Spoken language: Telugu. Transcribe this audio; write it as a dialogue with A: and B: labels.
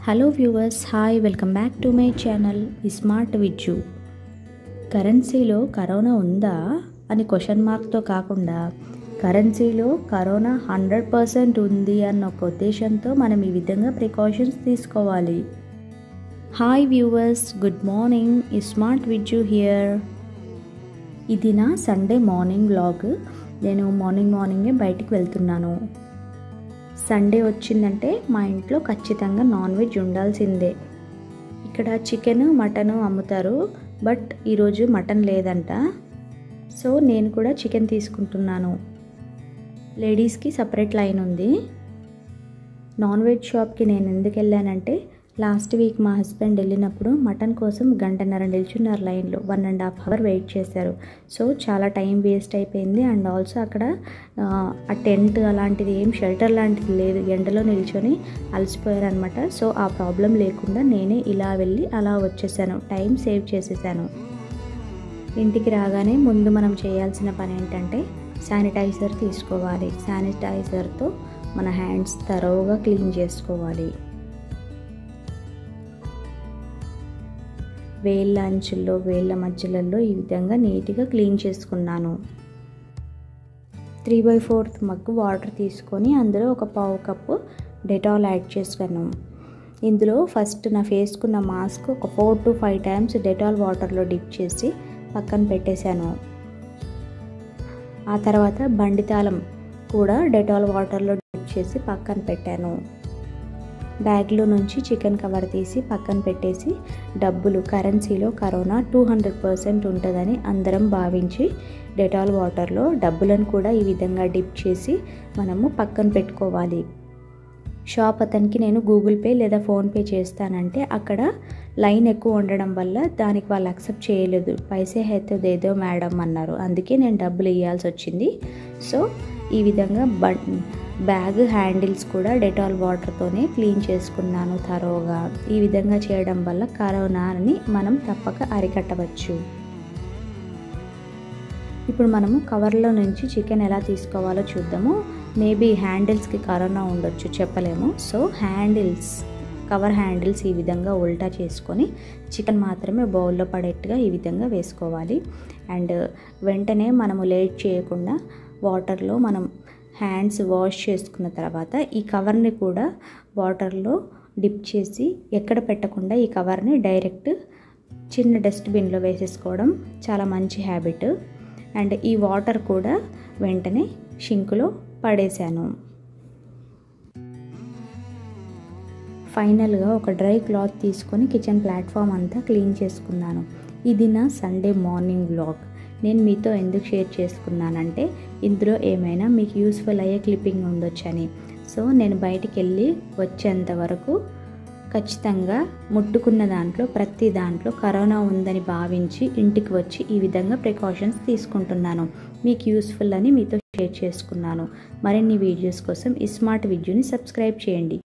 A: hello viewers hi welcome back to my channel smart Vijju కరెన్సీలో కరోనా ఉందా అని క్వశ్చన్ మార్క్తో కాకుండా కరెన్సీలో కరోనా హండ్రెడ్ పర్సెంట్ ఉంది అన్న ఒక ఉద్దేశంతో మనం ఈ విధంగా ప్రికాషన్స్ తీసుకోవాలి hi viewers good morning smart Vijju here ఇది నా సండే మార్నింగ్ వ్లాగ్ నేను మార్నింగ్ మార్నింగే బయటికి వెళ్తున్నాను సండే వచ్చిందంటే మా ఇంట్లో ఖచ్చితంగా నాన్ వెజ్ ఉండాల్సిందే ఇక్కడ చికెన్ మటన్ అమ్ముతారు బట్ ఈరోజు మటన్ లేదంట సో నేను కూడా చికెన్ తీసుకుంటున్నాను లేడీస్కి సపరేట్ లైన్ ఉంది నాన్ వెజ్ షాప్కి నేను ఎందుకు వెళ్ళానంటే లాస్ట్ వీక్ మా హస్బెండ్ వెళ్ళినప్పుడు మటన్ కోసం గంటన్నర నిల్చున్నారు లైన్లో one and half hour wait చేశారు సో చాలా టైం వేస్ట్ అయిపోయింది అండ్ ఆల్సో అక్కడ ఆ టెంట్ అలాంటిది ఏం షెల్టర్ లాంటిది లేదు ఎండలో నిల్చొని అలసిపోయారనమాట సో ఆ ప్రాబ్లం లేకుండా నేనే ఇలా వెళ్ళి అలా వచ్చేసాను టైం సేవ్ చేసేసాను ఇంటికి రాగానే ముందు మనం చేయాల్సిన పని ఏంటంటే శానిటైజర్ తీసుకోవాలి శానిటైజర్తో మన హ్యాండ్స్ తరోగా క్లీన్ చేసుకోవాలి వేళ్ళ అంచుల్లో వేళ్ళ మధ్యలలో ఈ విధంగా నీట్గా క్లీన్ చేసుకున్నాను three by fourth mug water తీసుకొని అందులో ఒక పావు కప్పు డెటాల్ యాడ్ చేశాను ఇందులో ఫస్ట్ నా ఫేస్కున్న మాస్క్ ఒక four to five times Dettol వాటర్లో డిప్ చేసి పక్కన పెట్టేశాను ఆ తర్వాత బండితాళం కూడా డెటాల్ వాటర్లో డిప్ చేసి పక్కన పెట్టాను బ్యాగ్లో నుంచి చికెన్ కవర్ తీసి పక్కన పెట్టేసి డబ్బులు కరెన్సీలో కరోనా టూ హండ్రెడ్ పర్సెంట్ ఉంటుందని అందరం భావించి డెటాల్ వాటర్లో డబ్బులను కూడా ఈ విధంగా డిప్ చేసి మనము పక్కన పెట్టుకోవాలి షాప్ అతనికి నేను గూగుల్ పే లేదా ఫోన్పే చేస్తానంటే అక్కడ లైన్ ఎక్కువ ఉండడం వల్ల దానికి వాళ్ళు అక్సెప్ట్ చేయలేదు పైసే అయితే దేదో మేడం అన్నారు అందుకే నేను డబ్బులు ఇవ్వాల్సి వచ్చింది సో ఈ విధంగా బ బ్యాగ్ హ్యాండిల్స్ కూడా డెటాల్ వాటర్తోనే క్లీన్ చేసుకున్నాను తరోగా ఈ విధంగా చేయడం వల్ల కరోనాని మనం తప్పక అరికట్టవచ్చు ఇప్పుడు మనము కవర్లో నుంచి చికెన్ ఎలా తీసుకోవాలో చూద్దాము మేబీ హ్యాండిల్స్కి కరోనా ఉండొచ్చు చెప్పలేము సో హ్యాండిల్స్ కవర్ హ్యాండిల్స్ ఈ విధంగా ఉల్టా చేసుకొని చికెన్ మాత్రమే బౌల్లో పడేట్టుగా ఈ విధంగా వేసుకోవాలి అండ్ వెంటనే మనము లేట్ చేయకుండా వాటర్లో మనం హ్యాండ్స్ వాష్ చేసుకున్న తర్వాత ఈ కవర్ని కూడా వాటర్లో డిప్ చేసి ఎక్కడ పెట్టకుండా ఈ కవర్ని డైరెక్ట్ చిన్న డస్ట్బిన్లో వేసేసుకోవడం చాలా మంచి హ్యాబిట్ అండ్ ఈ వాటర్ కూడా వెంటనే షింకులో పడేశాను ఫైనల్గా ఒక డ్రై క్లాత్ తీసుకొని కిచెన్ ప్లాట్ఫామ్ అంతా క్లీన్ చేసుకున్నాను ఇది నా సండే మార్నింగ్ వ్లాగ్ నేను మీతో ఎందుకు షేర్ చేసుకున్నానంటే ఇందులో ఏమైనా మీకు యూస్ఫుల్ అయ్యే క్లిప్పింగ్ ఉండొచ్చని సో నేను బయటికి వెళ్ళి వచ్చేంత వరకు ఖచ్చితంగా ముట్టుకున్న దాంట్లో ప్రతి దాంట్లో కరోనా ఉందని భావించి ఇంటికి వచ్చి ఈ విధంగా ప్రికాషన్స్ తీసుకుంటున్నాను మీకు యూస్ఫుల్ అని మీతో షేర్ చేసుకున్నాను మరిన్ని వీడియోస్ కోసం ఈ స్మార్ట్ విద్యుని సబ్స్క్రైబ్ చేయండి